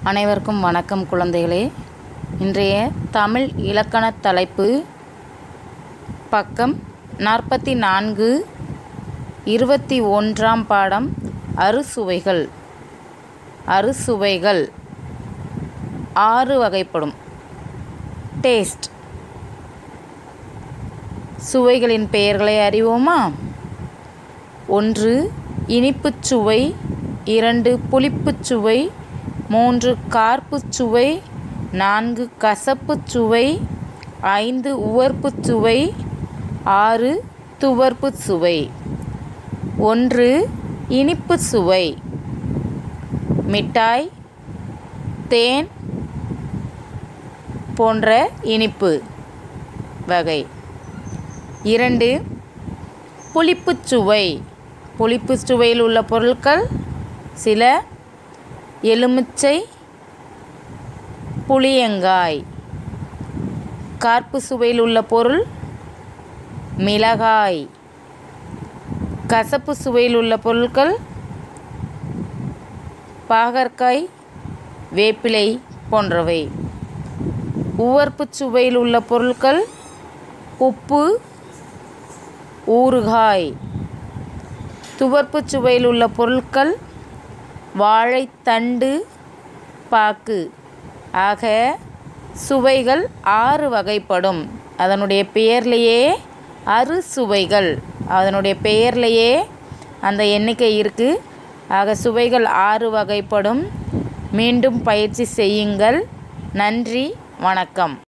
அனைவருக்கும் வணக்கம் குழந்தைகளே இன்றைய தமிழ் இலக்கண தலைப்பு பக்கம் நாற்பத்தி நான்கு இருபத்தி ஒன்றாம் பாடம் அறுசுவைகள் அறுசுவைகள் ஆறு வகைப்படும் டேஸ்ட் சுவைகளின் பெயர்களை அறிவோமா ஒன்று இனிப்புச் சுவை இரண்டு புளிப்புச் சுவை மூன்று கார்ப்புச் சுவை நான்கு கசப்புச் சுவை ஐந்து உவர்ப்புச் சுவை ஆறு துவர்ப்புச் சுவை ஒன்று இனிப்புச் சுவை மிட்டாய் தேன் போன்ற இனிப்பு வகை இரண்டு புளிப்புச் சுவை புளிப்புச் சுவையில் உள்ள பொருட்கள் சில எலுமிச்சை புளியங்காய் கார்ப்பு சுவையில் உள்ள பொருள் மிளகாய் கசப்பு சுவையில் உள்ள பொருட்கள் பாகற்காய் வேப்பிலை போன்றவை உவர்ப்புச் சுவையில் உள்ள பொருட்கள் உப்பு ஊறுகாய் துவர்ப்புச் சுவையில் உள்ள பொருட்கள் வாழைத்தண்டு பாக்கு ஆக சுவைகள் ஆறு வகைப்படும் அதனுடைய பெயர்லேயே அறு சுவைகள் அதனுடைய பெயர்லேயே அந்த எண்ணிக்கை இருக்குது ஆக சுவைகள் ஆறு வகைப்படும் மீண்டும் பயிற்சி செய்யுங்கள் நன்றி வணக்கம்